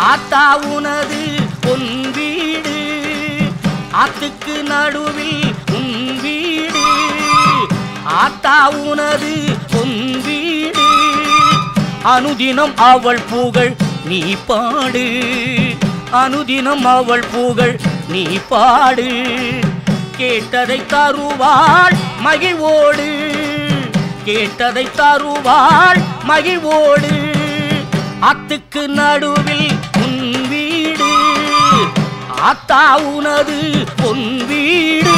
ஆத்தா உனது பொன் வீடு ஆத்துக்கு நடுவில் உன் வீடு ஆத்தா உனது பொன் வீடு அனுதினம் அவள் புகழ் நீ பாடு அனுதினம் அவள் புகழ் நீ பாடு கேட்டதை தருவாள் மகிழ்வோடு கேட்டதை தருவாள் மகிழ்வோடு ஆத்துக்கு நடுவில் உன் வீடு ஆத்தா உனது பொன் வீடு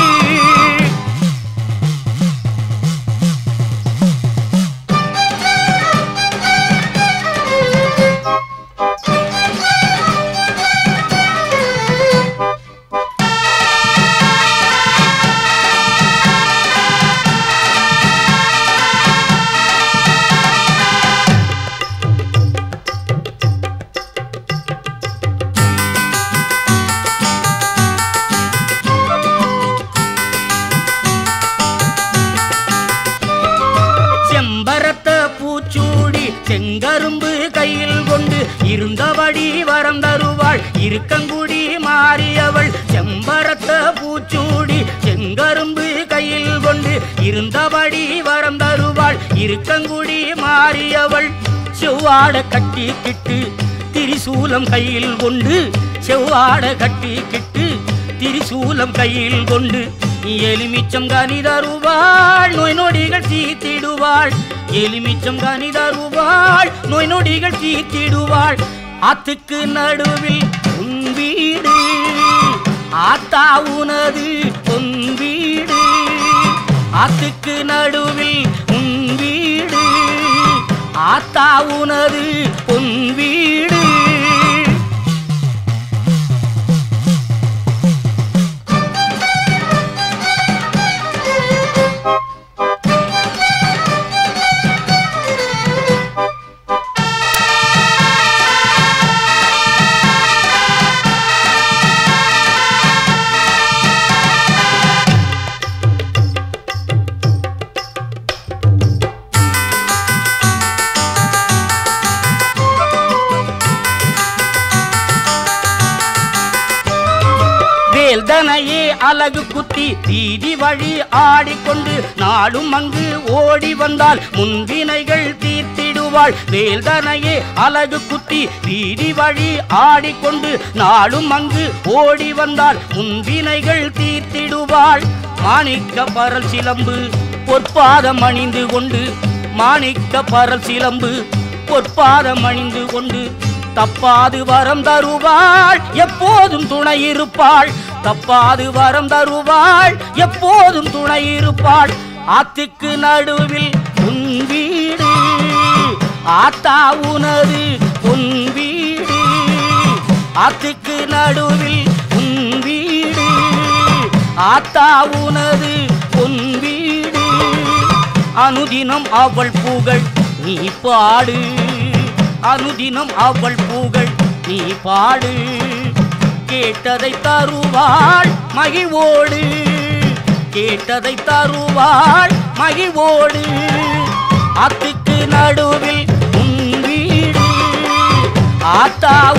செம்பரத்த பூச்சூடி செங்கரும்பு கையில் கொண்டு இருந்தபடி வரம் தருவாள் இருக்கங்குடி மாறியவள் செம்பரத்த பூச்சூடி செங்கரும்பு கையில் கொண்டு இருந்தபடி வரம் தருவாள் இருக்கங்குடி மாறியவள் செவ்வாட கட்டிக்கிட்டு திரிசூலம் கையில் கொண்டு செவ்வாட கட்டிக்கிட்டு திரிசூலம் கையில் கொண்டு எலுமிச்சம் கனி தருவாள் நோய் நொடிகள் தீத்திடுவாள் எலுமிச்சம் கனி தருவாள் நோய் நொடிகள் தீத்திடுவாள் ஆத்துக்கு நடுவில் உன் வீடு ஆத்தா உனது பொன் வீடு ஆத்துக்கு நடுவில் உன் வீடு ஆத்தா உனது பொன் வீடு வேல்தனையே அழகு குத்தி வீதி வழி ஆடிக்கொண்டு நாடும் அங்கு ஓடி வந்தால் முன்வினைகள் தீர்த்திடுவாள் வேல்தனையே அழகு குத்தி வீதி வழி ஆடிக்கொண்டு நாடும் அங்கு ஓடி வந்தால் முன்வினைகள் தீர்த்திடுவாள் மாணிக்க பரல் சிலம்பு பொற்பாதம் அணிந்து கொண்டு மாணிக்க பரல் சிலம்பு பொற்பாதம் அணிந்து கொண்டு தப்பாது வரம் தருவாள் எப்போதும் துணை இருப்பாள் தப்பாது வரம் தருவாள் எப்போதும் துணை இருப்பாள் ஆத்துக்கு நடுவில் உன் வீடு ஆத்தா உனது உன் வீடு ஆத்துக்கு நடுவில் உன் வீடு ஆத்தா உனது உன் வீடு அனுதினம் அவள் புகழ் நீ பாடு அனுதினம் அவள் புகழ் நீ பாடு கேட்டதை தருவாள் மகிழ்வோடு கேட்டதை தருவாள் மகிழ்வோடு ஆத்துக்கு நடுவில் உன் வீடு ஆத்தா